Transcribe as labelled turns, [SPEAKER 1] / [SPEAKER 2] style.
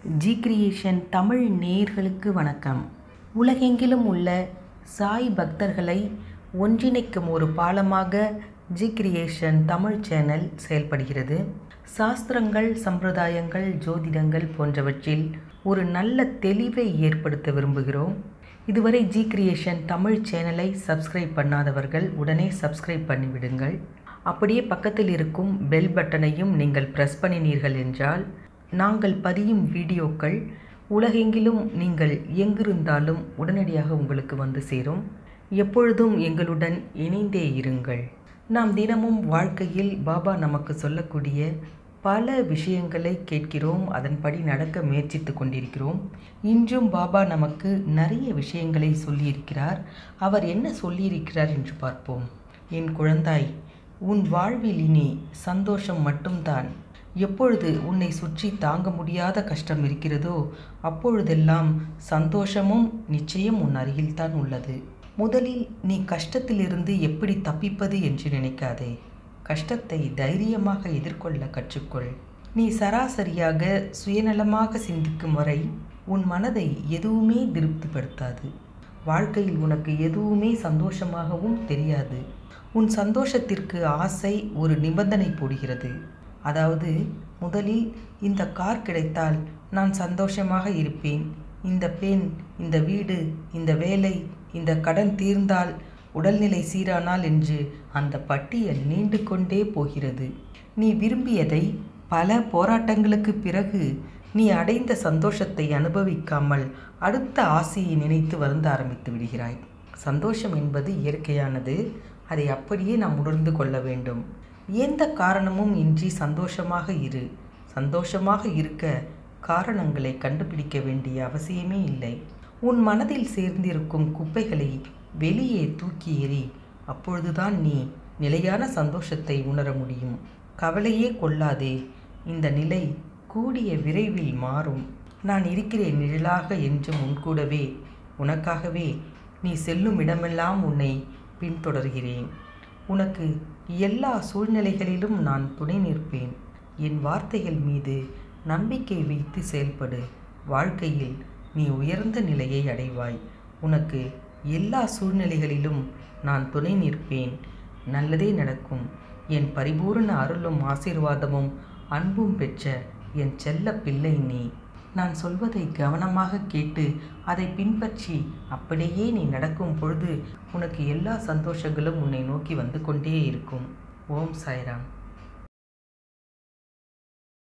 [SPEAKER 1] G creation Tamil நேயர்களுக்கு வணக்கம் உலகெங்கிலும் உள்ள சாய் பக்தர்களை ஒன்றிணைக்கும் ஒரு பாலமாக ஜி கிரியேஷன் தமிழ் சேனல் செயல்படுகிறது சாஸ்திரங்கள் சம்பிரதாயங்கள் ஜோதிடங்கள் போன்றவற்றில் ஒரு நல்ல தெளிவை ஏற்படுத்த விரும்புகிறோம் இதுவரை ஜி கிரியேஷன் தமிழ் சேனலை சப்ஸ்கிரைப் பண்ணாதவர்கள் உடனே சப்ஸ்கிரைப் பண்ணிவிடுங்கள் அப்படியே பக்கத்தில் இருக்கும் பெல் பட்டனையும் நீங்கள் ப்ரெஸ் பண்ணினீர்கள் என்றால் நாங்கள் பதியும் வீடியோக்கள் உலகெங்கிலும் நீங்கள் எங்கிருந்தாலும் உடனடியாக உங்களுக்கு வந்து சேரும் எப்பொழுதும் எங்களுடன் இணைந்தே இருங்கள் நாம் தினமும் வாழ்க்கையில் பாபா நமக்கு சொல்லக்கூடிய பல விஷயங்களை கேட்கிறோம் அதன்படி நடக்க முயற்சித்து கொண்டிருக்கிறோம் இன்றும் பாபா நமக்கு நிறைய விஷயங்களை சொல்லியிருக்கிறார் அவர் என்ன சொல்லியிருக்கிறார் என்று பார்ப்போம் என் குழந்தாய் உன் வாழ்வில் இனி சந்தோஷம் மட்டும்தான் எப்பொழுது உன்னை சுற்றி தாங்க முடியாத கஷ்டம் இருக்கிறதோ அப்பொழுதெல்லாம் சந்தோஷமும் நிச்சயம் உன் அருகில்தான் உள்ளது முதலில் நீ கஷ்டத்திலிருந்து எப்படி தப்பிப்பது என்று நினைக்காதே கஷ்டத்தை தைரியமாக எதிர்கொள்ள கற்றுக்கொள் நீ சராசரியாக சுயநலமாக சிந்திக்கும் வரை உன் மனதை எதுவுமே திருப்திப்படுத்தாது வாழ்க்கையில் உனக்கு எதுவுமே சந்தோஷமாகவும் தெரியாது உன் சந்தோஷத்திற்கு ஆசை ஒரு நிபந்தனை போடுகிறது அதாவது முதலில் இந்த கார் கிடைத்தால் நான் சந்தோஷமாக இருப்பேன் இந்த பெண் இந்த வீடு இந்த வேலை இந்த கடன் தீர்ந்தால் உடல்நிலை சீரானால் என்று அந்த பட்டியல் நீண்டு கொண்டே போகிறது நீ விரும்பியதை பல போராட்டங்களுக்கு பிறகு நீ அடைந்த சந்தோஷத்தை அனுபவிக்காமல் அடுத்த ஆசையை நினைத்து வருந்த ஆரம்பித்து விடுகிறாய் சந்தோஷம் என்பது இயற்கையானது அதை அப்படியே நாம் உணர்ந்து கொள்ள வேண்டும் எந்த காரணமும் இன்றி சந்தோஷமாக இரு சந்தோஷமாக இருக்க காரணங்களை கண்டுபிடிக்க வேண்டிய அவசியமே இல்லை உன் மனதில் சேர்ந்திருக்கும் குப்பைகளை வெளியே தூக்கி எறி அப்பொழுதுதான் நீ நிலையான சந்தோஷத்தை உணர முடியும் கவலையே கொள்ளாதே இந்த நிலை கூடிய விரைவில் மாறும் நான் இருக்கிறேன் நிழலாக என்றும் உன்கூடவே உனக்காகவே நீ செல்லும் இடமெல்லாம் உன்னை பின்தொடர்கிறேன் உனக்கு எல்லா சூழ்நிலைகளிலும் நான் துணை நிற்பேன் என் வார்த்தைகள் மீது நம்பிக்கை வைத்து செயல்படு வாழ்க்கையில் நீ உயர்ந்த நிலையை அடைவாய் உனக்கு எல்லா சூழ்நிலைகளிலும் நான் துணை நிற்பேன் நல்லதே நடக்கும் என் பரிபூரண அருளும் ஆசீர்வாதமும் அன்பும் பெற்ற என் செல்ல பிள்ளை நீ நான் சொல்வதை கவனமாக கேட்டு அதை பின்பற்றி அப்படியே நீ நடக்கும் பொழுது உனக்கு எல்லா சந்தோஷங்களும் உன்னை நோக்கி வந்து கொண்டே இருக்கும் ஓம் சாய்ராம்